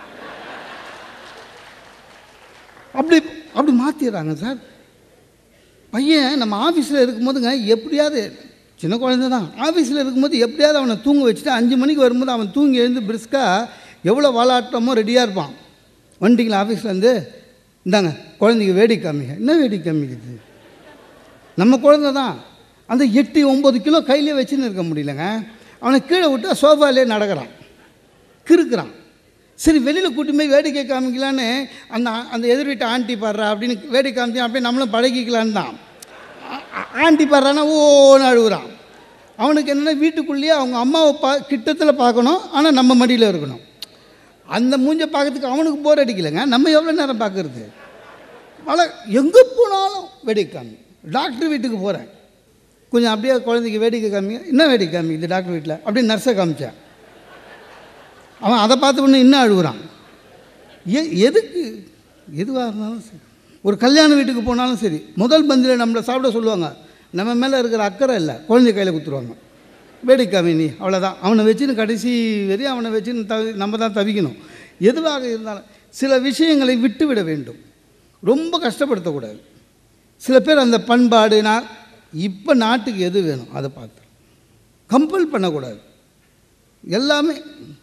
அப்படி அப்படி மாற்றிடுறாங்க சார் பையன் நம்ம ஆஃபீஸில் இருக்கும்போதுங்க எப்படியாவது சின்ன குழந்தை தான் ஆஃபீஸில் இருக்கும்போது எப்படியாவது அவனை தூங்க வச்சுட்டு அஞ்சு மணிக்கு வரும்போது அவன் தூங்கி எழுந்து பிரிஸ்காக எவ்வளோ வாலாட்டமோ ரெடியாக இருப்பான் வந்துட்டீங்களா ஆஃபீஸ்லேருந்து இந்தாங்க குழந்தைக்கு வேடி காமிங்க என்ன வேடி காமிக்குது நம்ம குழந்தை தான் அந்த எட்டு ஒம்பது கிலோ கையிலே வச்சுன்னு இருக்க முடியலங்க அவனை கீழே விட்டு சோஃபாலே நடக்கிறான் கிறுக்குறான் சரி வெளியில் கூட்டி போய் வேடிக்கை காமிக்கலான்னு அந்த அந்த எதிர் வீட்டு ஆண்டி பாடுறா அப்படின்னு வேடிக்கை காமிச்சு அப்படியே நம்மளும் பழகிக்கலான்னு தான் ஆ- ஆ- ஆண்டி பாடுறான்னா ஓன்னு அழுகுறான் அவனுக்கு என்னென்னா வீட்டுக்குள்ளேயே அவங்க அம்மாவை பா கிட்டத்தில் பார்க்கணும் ஆனால் நம்ம மடியில் இருக்கணும் அந்த மூஞ்சை பார்க்கறதுக்கு அவனுக்கு போர் அடிக்கலைங்க நம்ம எவ்வளோ நேரம் பார்க்கறது மழை எங்கே போனாலும் வேடிக்கை காமி டாக்டர் வீட்டுக்கு போகிறேன் கொஞ்சம் அப்படியே குழந்தைக்கு வேடிக்கை காமிங்க என்ன வேடிக்கை காமிக்குது டாக்டர் வீட்டில் அப்படியே நர்ஸை காமிச்சேன் அவன் அதை பார்த்த உடனே இன்னும் அழுகுறான் எ எதுக்கு எதுவாக இருந்தாலும் சரி ஒரு கல்யாண வீட்டுக்கு போனாலும் சரி முதல் பந்தியில் நம்மளை சாப்பிட சொல்லுவாங்க நம்ம மேலே இருக்கிற அக்கறை இல்லை குழந்தை கையில் கொடுத்துருவாங்க வேடிக்காமி நீ அவ்வளோதான் அவனை வச்சுன்னு கடைசி வரையும் அவனை வச்சுன்னு தவி நம்ம தான் தவிக்கணும் எதுவாக இருந்தாலும் சில விஷயங்களை விட்டு விட வேண்டும் ரொம்ப கஷ்டப்படுத்தக்கூடாது சில பேர் அந்த பண்பாடு நான் இப்போ நாட்டுக்கு எது வேணும் அதை பார்த்து கம்பல் பண்ணக்கூடாது எல்லாமே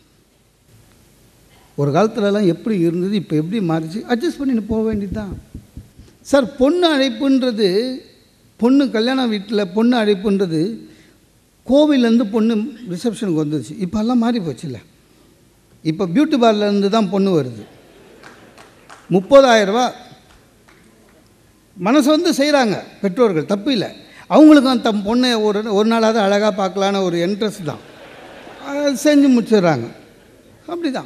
ஒரு காலத்துலலாம் எப்படி இருந்தது இப்போ எப்படி மாறிச்சு அட்ஜஸ்ட் பண்ணிட்டு போக வேண்டியது தான் சார் பொண்ணு அழைப்புன்றது பொண்ணு கல்யாண வீட்டில் பொண்ணு அழைப்புன்றது கோவிலேருந்து பொண்ணு ரிசப்ஷனுக்கு வந்துருச்சு இப்போல்லாம் மாறி போச்சுல்ல இப்போ பியூட்டி பார்லர்லேருந்து தான் பொண்ணு வருது முப்பதாயிரரூபா மனசு வந்து செய்கிறாங்க பெற்றோர்கள் தப்பு இல்லை அவங்களுக்கும் தம் பொண்ணை ஒரு ஒரு நாளாவது அழகாக பார்க்கலான்னு ஒரு இன்ட்ரெஸ்ட் தான் அது செஞ்சு முடிச்சிடுறாங்க அப்படி தான்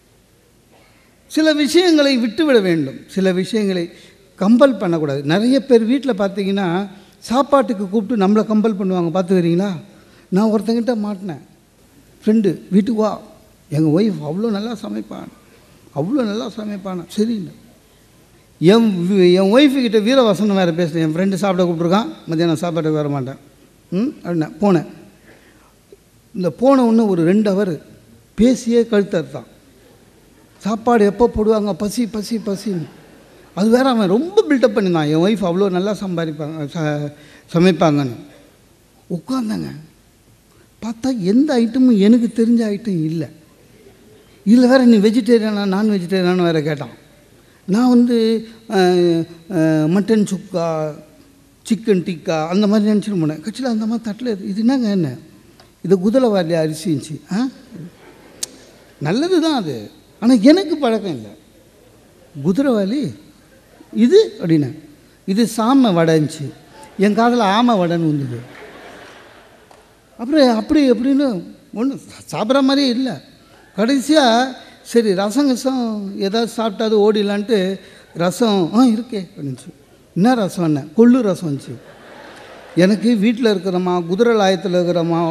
சில விஷயங்களை விட்டுவிட வேண்டும் சில விஷயங்களை கம்பல் பண்ணக்கூடாது நிறைய பேர் வீட்டில் பார்த்தீங்கன்னா சாப்பாட்டுக்கு கூப்பிட்டு நம்மளை கம்பல் பண்ணுவாங்க பார்த்துக்கிறீங்களா நான் ஒருத்தங்கிட்ட மாட்டினேன் ஃப்ரெண்டு வீட்டுக்கு வா எங்கள் ஒய்ஃப் அவ்வளோ நல்லா சமைப்பான் அவ்வளோ நல்லா சமைப்பான் சரின்னு என் வி- என் ஒய்ஃபு கிட்ட வீரவசனம் வேறு பேசுகிறேன் என் ஃப்ரெண்டு சாப்பிட கூப்பிட்ருக்கான் மத்தியானம் சாப்பாட்டுக்கு வர மாட்டேன் ம் அப்படின்னா போனேன் இந்த போன உடனே ஒரு ரெண்டு ஹவர் பேசியே கழுத்தறுத்தான் சாப்பாடு எப்போ போடுவாங்க பசி பசி பசின்னு அது வேற அவன் ரொம்ப பில்டப் பண்ணியிருந்தான் என் ஒய்ஃப் அவ்வளோ நல்லா சம்பாதிப்பாங்க ச சமைப்பாங்கன்னு உட்காந்தாங்க பார்த்தா எந்த ஐட்டமும் எனக்கு தெரிஞ்ச ஐட்டம் இல்லை இதில் வேற நீ வெஜிடேரியனா நான் வெஜிடேரியனானு வேற கேட்டான் நான் வந்து அஹ், அஹ், மட்டன் சுக்கா சிக்கன் டிக்கா அந்த மாதிரி நினச்சிட்டு போனேன் கட்சியில் அந்த மாதிரி தட்டில் இது இது என்னங்க என்ன இது குதிரைவாலி அரிசி இருந்துச்சு ஆ நல்லது தான் அது ஆனால் எனக்கு பழக்கம் இல்லை குதிரைவாலி இது அப்படின்னா இது சாம வடைஞ்சி என் காதில் ஆமை வடைன்னு வந்தது அப்புறம் அப்படி எப்படின்னு ஒன்றும் சாப்பிட்ற மாதிரியே இல்லை கடைசியாக சரி ரசம் கசம் ஏதாவது சாப்பிட்டாது ஓடிடலான்ட்டு ரசம் ஆ இருக்கே அப்படின்ச்சு என்ன ரசம் என்ன கொள்ளு ரசம் இருந்துச்சு எனக்கு வீட்டில் இருக்கிறோமா குதிரை லாயத்தில் இருக்கிறோமா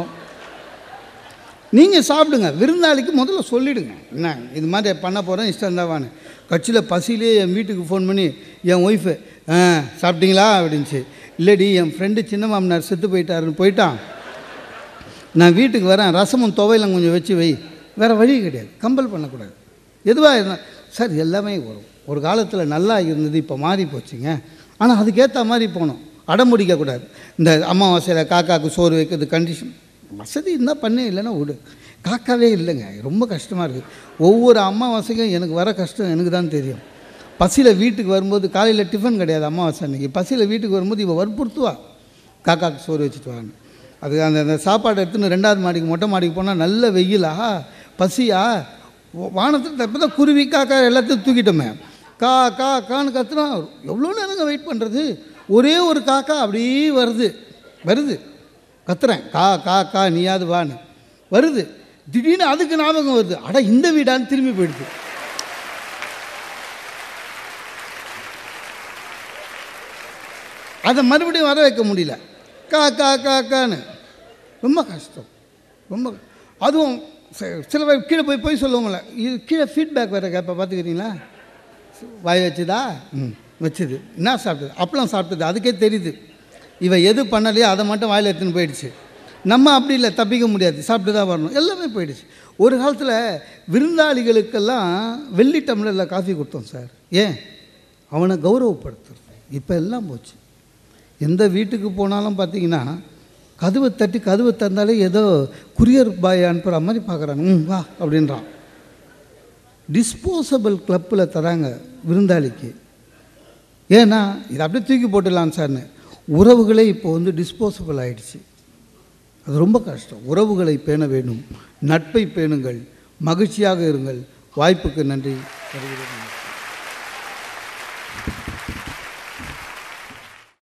நீங்கள் சாப்பிடுங்க விருந்தாளிக்கு முதல்ல சொல்லிடுங்க என்ன இது மாதிரி பண்ண போகிறேன் இஷ்டம் தாவான்னு கட்சியில் பசியிலே என் வீட்டுக்கு ஃபோன் பண்ணி என் ஒய்ஃபு ஆ சாப்பிட்டீங்களா அப்படின்ச்சு இல்லடி என் ஃப்ரெண்டு சின்ன மாமனார் செத்து போயிட்டாருன்னு போயிட்டான் நான் வீட்டுக்கு வரேன் ரசமும் துவையலும் கொஞ்சம் வச்சு வை வேறு வழி கிடையாது கம்பல் பண்ணக்கூடாது எதுவாக இருந்தால் சார் எல்லாமே வரும் ஒரு காலத்தில் நல்லா இருந்தது இப்போ மாறி போச்சுங்க ஆனால் அதுக்கேற்ற மாதிரி போகணும் அடம் பிடிக்கக்கூடாது இந்த அமாவாசையில் காக்காவுக்கு சோறு வைக்கிறது கண்டிஷன் வசதி இருந்தால் பண்ணு இல்லைன்னா விடு காக்காவே இல்லைங்க ரொம்ப கஷ்டமாக இருக்குது ஒவ்வொரு அமாவாசைக்கும் எனக்கு வர கஷ்டம் எனக்கு தான் தெரியும் பசியில் வீட்டுக்கு வரும்போது காலையில் டிஃபன் கிடையாது அமாவாசை அன்னைக்கு பசியில் வீட்டுக்கு வரும்போது இவள் வற்புறுத்துவா காக்காக்கு சோறு வச்சுட்டு வாங்க அது அந்த அந்த சாப்பாடு எடுத்துன்னு ரெண்டாவது மாடிக்கு மொட்டை மாடிக்கு போனால் நல்ல வெயிலா பசியா வா- வானத்துல இப்போ தான் குருவி காக்கா எல்லாத்தையும் தூக்கிட்டோமே கா கா கான்னு கத்துறோம் எவ்வளோ நேரங்க வெயிட் பண்ணுறது ஒரே ஒரு காக்கா அப்படியே வருது வருது கத்துறேன் கா கா கா நீயாவது வான்னு வருது திடீர்னு அதுக்கு ஞாபகம் வருது அட இந்த வீடான்னு திரும்பி போயிடுது அதை மறுபடியும் வர வைக்க முடியல கா கா கா கான்னு ரொம்ப கஷ்டம் ரொம்ப அதுவும் ச- சில பேர் கீழே போய் போய் சொல்லுவாங்களே இது கீழே ஃபீட்பேக் வேறு கேட்ப பார்த்துக்கிறீங்களா வாய் வச்சுதா ம் வச்சுது என்ன சாப்பிட்டது அப்பளம் சாப்பிட்டது அதுக்கே தெரியுது இவ எது பண்ணலையோ அதை மட்டும் வாயில் எடுத்துன்னு போயிடுச்சு நம்ம அப்படி இல்லை தப்பிக்க முடியாது சாப்பிட்டு தான் வரணும் எல்லாமே போயிடுச்சு ஒரு காலத்தில் விருந்தாளிகளுக்கெல்லாம் வெள்ளி டம்ளரில் காஃபி கொடுத்தோம் சார் ஏன் அவனை கௌரவப்படுத்துறது இப்போ எல்லாம் போச்சு எந்த வீட்டுக்கு போனாலும் பார்த்தீங்கன்னா கதவை தட்டி கதவை திறந்தாலே ஏதோ குரியர் பாய் அனுப்புகிற மாதிரி பார்க்குறாங்க ம் வா அப்படின்றான் டிஸ்போசபிள் கிளப்பில் தராங்க விருந்தாளிக்கு ஏன்னா இதை அப்படியே தூக்கி போட்டுடலாம் சார்னு உறவுகளே இப்போ வந்து டிஸ்போசபிள் ஆயிடுச்சு அது ரொம்ப கஷ்டம் உறவுகளை பேண வேண்டும் நட்பை பேணுங்கள் மகிழ்ச்சியாக இருங்கள் வாய்ப்புக்கு நன்றி வருகிறேன்